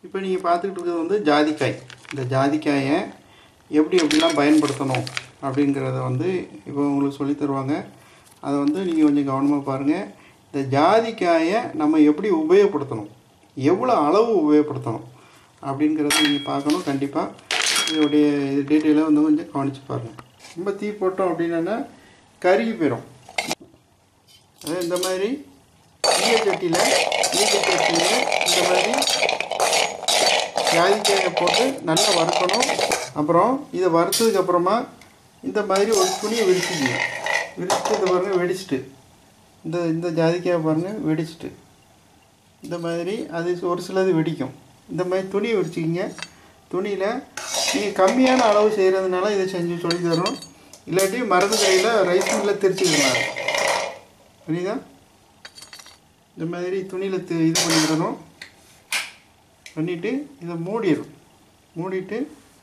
இப்போ நீங்கள் பார்த்துக்கிட்டு இருக்கிறது வந்து ஜாதிக்காய் இந்த ஜாதிக்காயை எப்படி எப்படிலாம் பயன்படுத்தணும் அப்படிங்கிறத வந்து இப்போ உங்களுக்கு சொல்லித் தருவாங்க அதை வந்து நீங்கள் கொஞ்சம் கவனமாக பாருங்கள் இந்த ஜாதிக்காயை நம்ம எப்படி உபயோகப்படுத்தணும் எவ்வளோ அளவு உபயோகப்படுத்தணும் அப்படிங்கிறத நீங்கள் பார்க்கணும் கண்டிப்பாக இதோடைய இது டீட்டெயிலாக வந்து கொஞ்சம் கவனித்து பாருங்கள் ரொம்ப தீ போட்டோம் அப்படின்னா கருகி போயிடும் அதாவது இந்த மாதிரி ஈயச்சட்டியில் ஈயச்சட்டியில் இந்த மாதிரி ஜாதிக்காயை போட்டு நல்லா வறுக்கணும் அப்புறம் இதை வறுத்ததுக்கு அப்புறமா இந்த மாதிரி ஒரு துணியை விரிச்சிக்கணும் விரிச்சிட்டு இதை பாருங்கள் வெடிச்சிட்டு இந்த இந்த ஜாதிக்காயை பாருங்கள் வெடிச்சிட்டு இந்த மாதிரி அது ஒரு சிலது வெடிக்கும் இந்த மாதிரி துணியை விரிச்சிக்கிங்க துணியில் நீங்கள் கம்மியான அளவு செய்கிறதுனால இதை செஞ்சு சொல்லி தரோம் இல்லாட்டி மருந்து கடையில் ரைஸ் மில்லில் திரிச்சிக்கலாம் புரியுதா இந்த மாதிரி துணியில் இது பண்ணிவிடணும் பண்ணிவிட்டு இதை மூடிடும் மூடிட்டு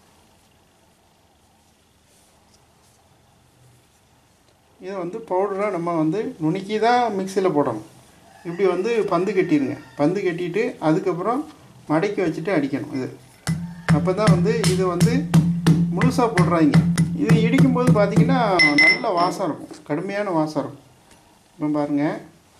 இதை வந்து பவுடராக நம்ம வந்து நுணுக்கி தான் மிக்சியில் போடணும் இப்படி வந்து பந்து கட்டிடுங்க பந்து கட்டிட்டு அதுக்கப்புறம் மடக்கி வச்சுட்டு அடிக்கணும் இது அப்போ தான் வந்து இது வந்து முழுசாக போடுறாங்க இது இடிக்கும்போது பார்த்தீங்கன்னா நல்ல வாசம் இருக்கும் கடுமையான வாசம் இருக்கும் இப்போ பாருங்கள்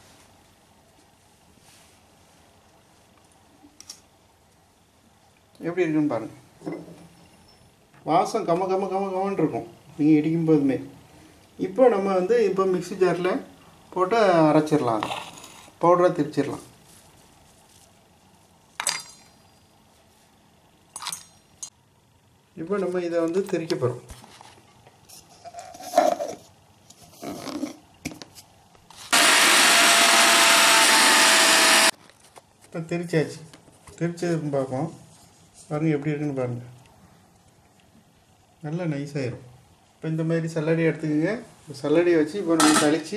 எப்படி இருக்குன்னு பாருங்கள் வாசம் கம கம கம கமன்னு இருக்கும் நீங்கள் இடிக்கும் போதுமே இப்போ நம்ம வந்து இப்போ மிக்ஸி ஜாரில் போட்டு அரைச்சிடலாம் பவுடராக திரிச்சிடலாம் இப்போ நம்ம இதை வந்து திரிக்க போகிறோம் இப்போ திரிச்சாச்சு திரிச்சது பார்ப்போம் பாருங்கள் எப்படி இருக்குன்னு பாருங்கள் நல்லா நைஸ் ஆயிரும் இப்போ இந்த மாதிரி சல்லடை எடுத்துக்கோங்க இந்த சல்லடையை வச்சு இப்போ நம்ம கழிச்சு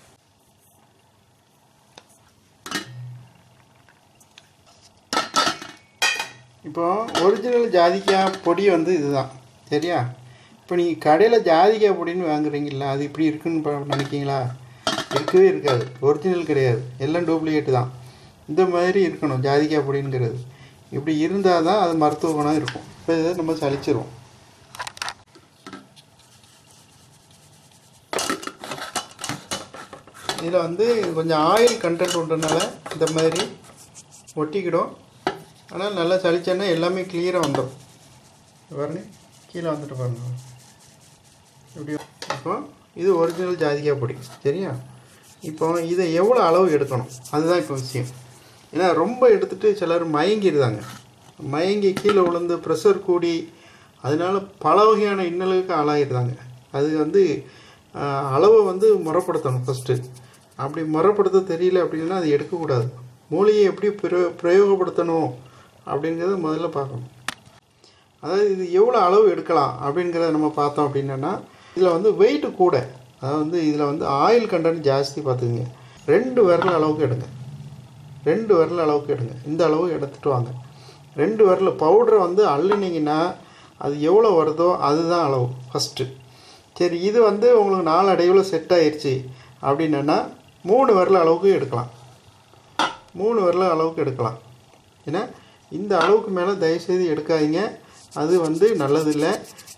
இப்போ ஒரிஜினல் ஜாதிக்காய் பொடி வந்து இதுதான் சரியா இப்போ நீங்கள் கடையில் ஜாதிக்காய் பொடின்னு வாங்குறீங்களா அது இப்படி இருக்குன்னு ப- நினைக்கிங்களா இருக்கவே இருக்காது ஒரிஜினல் கிடையாது எல்லாம் டூப்ளிகேட்டு தான் இந்த மாதிரி இருக்கணும் ஜாதிக்காய் பொடிங்கிறது இப்படி இருந்தால் தான் அது மருத்துவ குணம் இருக்கும் இப்போ இதை நம்ம சலிச்சிருவோம் இதில் வந்து கொஞ்சம் ஆயில் கண்டென்ட் உண்டனால இந்த மாதிரி ஒட்டிக்கிடும் ஆனால் நல்லா சளிச்சேன்னா எல்லாமே கிளியராக வந்துடும் பாருங்க கீழே வந்துட்டு பாருங்க இப்படி இப்போ இது ஒரிஜினல் ஜாதிக்காய் பொடி சரியா இப்போ இதை எவ்வளோ அளவு எடுக்கணும் அதுதான் இப்போ விஷயம் ஏன்னா ரொம்ப எடுத்துட்டு சிலர் மயங்கிடுதாங்க மயங்கி கீழே விழுந்து ப்ரெஷர் கூடி அதனால பல வகையான இன்னலுக்கு ஆளாகிடுதாங்க அது வந்து ஆஹ், அளவை வந்து முறைப்படுத்தணும் ஃபஸ்ட்டு அப்படி முறைப்படுத்த தெரியல அப்படின்னா அது எடுக்கக்கூடாது மூலிகையை எப்படி பிரயோ பிரயோகப்படுத்தணும் அப்படிங்கிறத முதல்ல பார்க்கணும் அதாவது இது எவ்வளோ அளவு எடுக்கலாம் அப்படிங்கிறத நம்ம பார்த்தோம் அப்படின்னா இதில் வந்து வெயிட் கூட அதாவது வந்து இதில் வந்து ஆயில் கண்டென்ட் ஜாஸ்தி பார்த்துக்குங்க ரெண்டு விரல் அளவுக்கு எடுங்க ரெண்டு விரல் அளவுக்கு எடுங்க இந்த அளவு எடுத்துட்டு வாங்க ரெண்டு விரல் பவுடரை வந்து அள்ளினீங்கன்னா அது எவ்வளோ வருதோ அதுதான் அளவு ஃபஸ்ட்டு சரி இது வந்து உங்களுக்கு நாலு அடைவில் செட் ஆயிடுச்சு அப்படின்னா மூணு விரல் அளவுக்கு எடுக்கலாம் மூணு விரல் அளவுக்கு எடுக்கலாம் ஏன்னா இந்த அளவுக்கு மேலே தயவுசெய்து எடுக்காதீங்க அது வந்து நல்லதில்லை